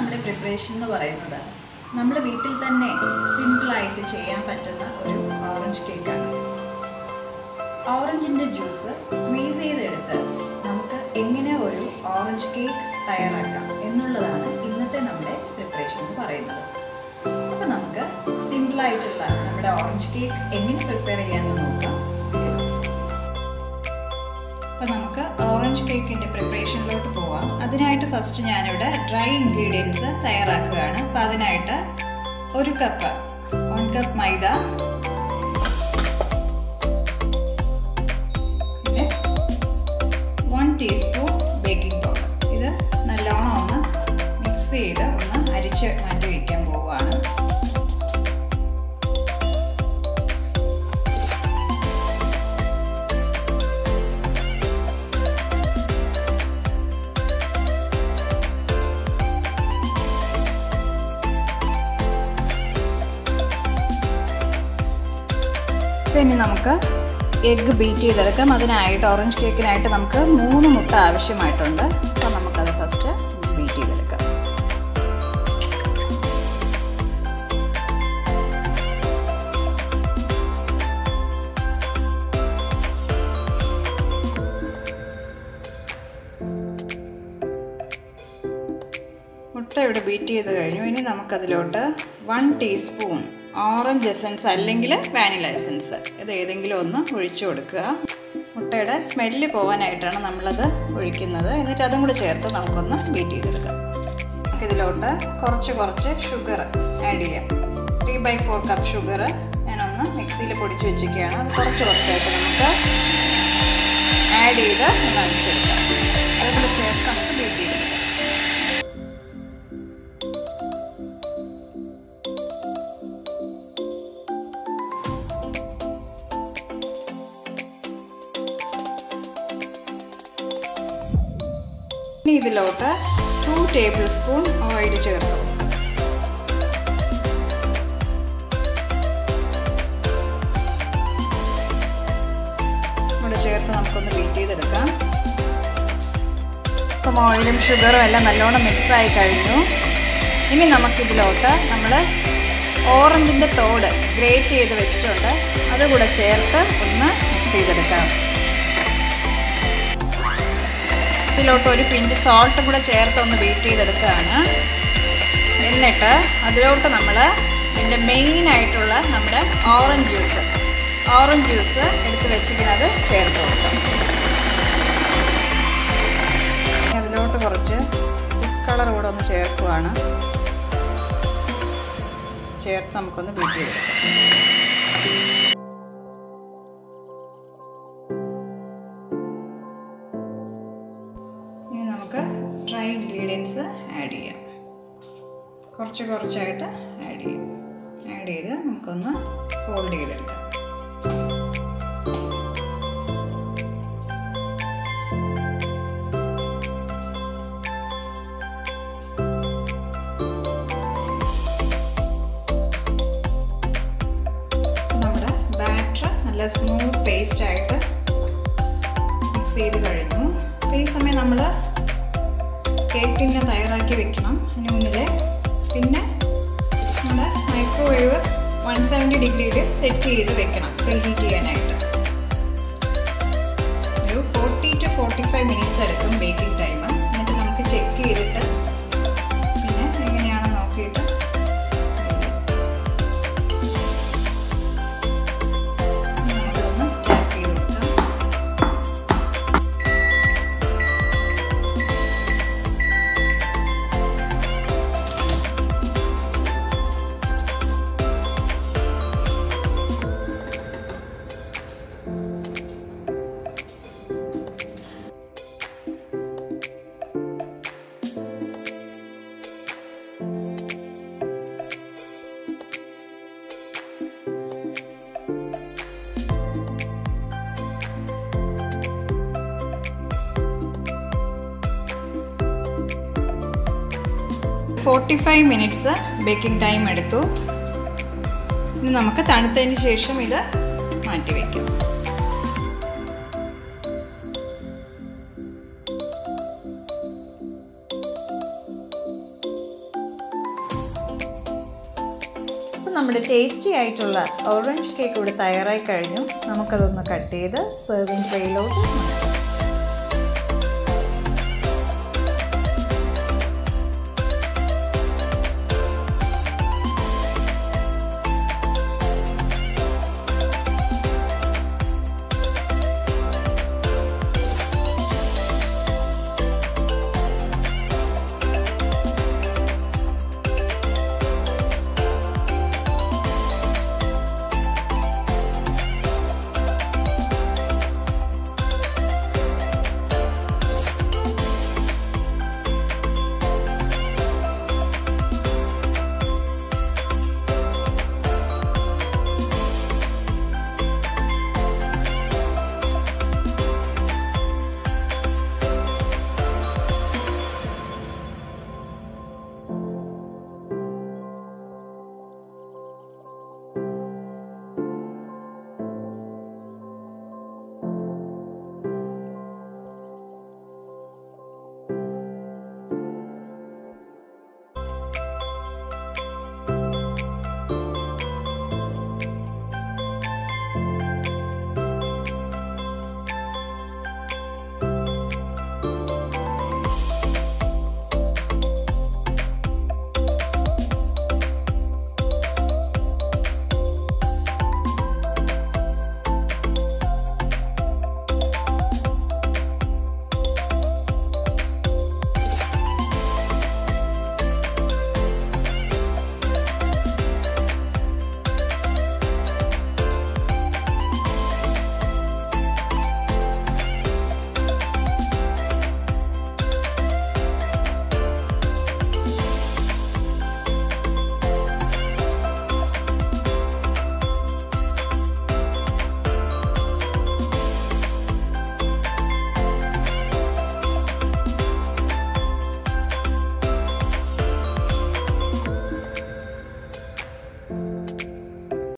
നമ്മുടെ പ്രിപ്പറേഷൻ എന്ന് പറയുന്നത് നമ്മുടെ വീട്ടിൽ തന്നെ സിമ്പിളായിട്ട് ചെയ്യാൻ പറ്റുന്ന ഒരു ഓറഞ്ച് കേക്കാണ് ഓറഞ്ചിൻ്റെ ജ്യൂസ് സ്ക്വീസ് ചെയ്തെടുത്ത് നമുക്ക് എങ്ങനെ ഒരു ഓറഞ്ച് കേക്ക് തയ്യാറാക്കാം എന്നുള്ളതാണ് ഇന്നത്തെ നമ്മുടെ പ്രിപ്പറേഷൻ എന്ന് പറയുന്നത് അപ്പോൾ നമുക്ക് സിമ്പിളായിട്ടുള്ള നമ്മുടെ ഓറഞ്ച് കേക്ക് എങ്ങനെ പ്രിപ്പയർ ചെയ്യാമെന്ന് നോക്കാം അപ്പോൾ നമുക്ക് ഓറഞ്ച് കേക്കിൻ്റെ പ്രിപ്പറേഷനിലോട്ട് പോവാം അതിനായിട്ട് ഫസ്റ്റ് ഞാനിവിടെ ഡ്രൈ ഇൻഗ്രീഡിയൻസ് തയ്യാറാക്കുകയാണ് അപ്പോൾ അതിനായിട്ട് ഒരു കപ്പ് വൺ കപ്പ് മൈദ പിന്നെ വൺ ടീസ്പൂൺ ബേക്കിംഗ് പൗഡർ ഇത് നല്ലോണം ഒന്ന് മിക്സ് ചെയ്ത് ഒന്ന് അരിച്ച് മാറ്റി വയ്ക്കാൻ പോവുകയാണ് പിന്നെ നമുക്ക് എഗ്ഗ് ബീറ്റ് ചെയ്തെടുക്കാം അതിനായിട്ട് ഓറഞ്ച് കേക്കിനായിട്ട് നമുക്ക് മൂന്ന് മുട്ട ആവശ്യമായിട്ടുണ്ട് അപ്പോൾ നമുക്കത് ഫസ്റ്റ് ബീറ്റ് ചെയ്തെടുക്കാം മുട്ട ഇവിടെ ബീറ്റ് ചെയ്ത് കഴിഞ്ഞു ഇനി നമുക്കതിലോട്ട് വൺ ടീസ്പൂൺ ഓറഞ്ച് എസൻസ് അല്ലെങ്കിൽ വാനില എസൻസ് ഇത് ഏതെങ്കിലും ഒന്ന് ഒഴിച്ചു കൊടുക്കുക മുട്ടയുടെ സ്മെല്ല് പോകാനായിട്ടാണ് നമ്മളത് ഒഴിക്കുന്നത് എന്നിട്ട് അതും കൂടെ ചേർത്ത് നമുക്കൊന്ന് ബീറ്റ് ചെയ്തെടുക്കാം നമുക്കിതിലോട്ട് കുറച്ച് കുറച്ച് ഷുഗർ ആഡ് ചെയ്യാം three by four cup sugar ഞാനൊന്ന് മിക്സിയിൽ പൊടിച്ച് വെച്ചിരിക്കുകയാണ് അത് കുറച്ച് കുറച്ചായിട്ട് നമുക്ക് ആഡ് ചെയ്ത് ഒന്ന് അടിച്ചെടുക്കാം അതും കൂടെ ചേർത്ത് നമുക്ക് ബീറ്റ് ചെയ്തെടുക്കാം ഇനി ഇതിലോട്ട് ടു ടേബിൾ സ്പൂൺ ഓയിൽ ചേർത്ത് ഇവിടെ ചേർത്ത് നമുക്കൊന്ന് ബീറ്റ് ചെയ്തെടുക്കാം ഇപ്പം ഓയിലും ഷുഗറും എല്ലാം നല്ലോണം മിക്സായി കഴിഞ്ഞു ഇനി നമുക്കിതിലോട്ട് നമ്മൾ ഓറഞ്ചിൻ്റെ തോട് ഗ്രേറ്റ് ചെയ്ത് വെച്ചിട്ടുണ്ട് അതുകൂടെ ചേർത്ത് ഒന്ന് മിക്സ് ചെയ്തെടുക്കാം ഇതിലോട്ട് ഒരു പിഞ്ച് സോൾട്ടും കൂടെ ചേർത്ത് ഒന്ന് ബീറ്റ് ചെയ്തെടുക്കുകയാണ് എന്നിട്ട് അതിലോട്ട് നമ്മൾ ഇതിൻ്റെ മെയിൻ ആയിട്ടുള്ള നമ്മുടെ ഓറഞ്ച് ജ്യൂസ് ഓറഞ്ച് ജ്യൂസ് എടുത്ത് വെച്ചിരിക്കുന്നത് ചേർത്ത് കൊടുക്കാം അതിലോട്ട് കുറച്ച് കളർ കൂടെ ഒന്ന് ചേർക്കുവാണ് ചേർത്ത് നമുക്കൊന്ന് ബീറ്റ് ചെയ്തെടുക്കാം ഇനി നമുക്ക് ഡ്രൈ ഇൻഗ്രീഡിയൻസ് ആഡ് ചെയ്യാം കുറച്ച് കുറച്ചായിട്ട് ആഡ് ചെയ്യാം ആഡ് ചെയ്ത് നമുക്കൊന്ന് ഫോൾഡ് ചെയ്തെടുക്കാം നമ്മുടെ ബാറ്റർ നല്ല സ്മൂത്ത് പേസ്റ്റ് ആയിട്ട് മിക്സ് ചെയ്ത് കഴിഞ്ഞു അപ്പോൾ ഈ സമയം നമ്മൾ കേക്ക് ടിന്നെ തയ്യാറാക്കി വെക്കണം അതിന് മുന്നിൽ പിന്നെ നമ്മുടെ മൈക്രോവേവ് വൺ സെവൻറ്റി ഡിഗ്രിയിൽ സെറ്റ് ചെയ്ത് വെക്കണം പ്രീഹീറ്റ് ചെയ്യാനായിട്ട് ഒരു forty to forty five minutes എടുക്കും ബേക്കിംഗ് ടൈം എന്നിട്ട് നമുക്ക് ചെക്ക് ചെയ്തിട്ട് പിന്നെ എങ്ങനെയാണെന്ന് നോക്കിയിട്ട് നമുക്കൊന്ന് ടാപ്പ് ചെയ്ത് കൊടുക്കാം forty five minutes baking time എടുത്തു ഇനി നമുക്ക് തണുത്തതിന് ശേഷം ഇത് മാറ്റി വയ്ക്കാം നമ്മുടെ ടേസ്റ്റി ആയിട്ടുള്ള ഓറഞ്ച് കേക്ക് ഇവിടെ തയ്യാറായി കഴിഞ്ഞു നമുക്കതൊന്ന് കട്ട് ചെയ്ത് സെർവിങ് ട്രേയിലോട്ട് മാറ്റാം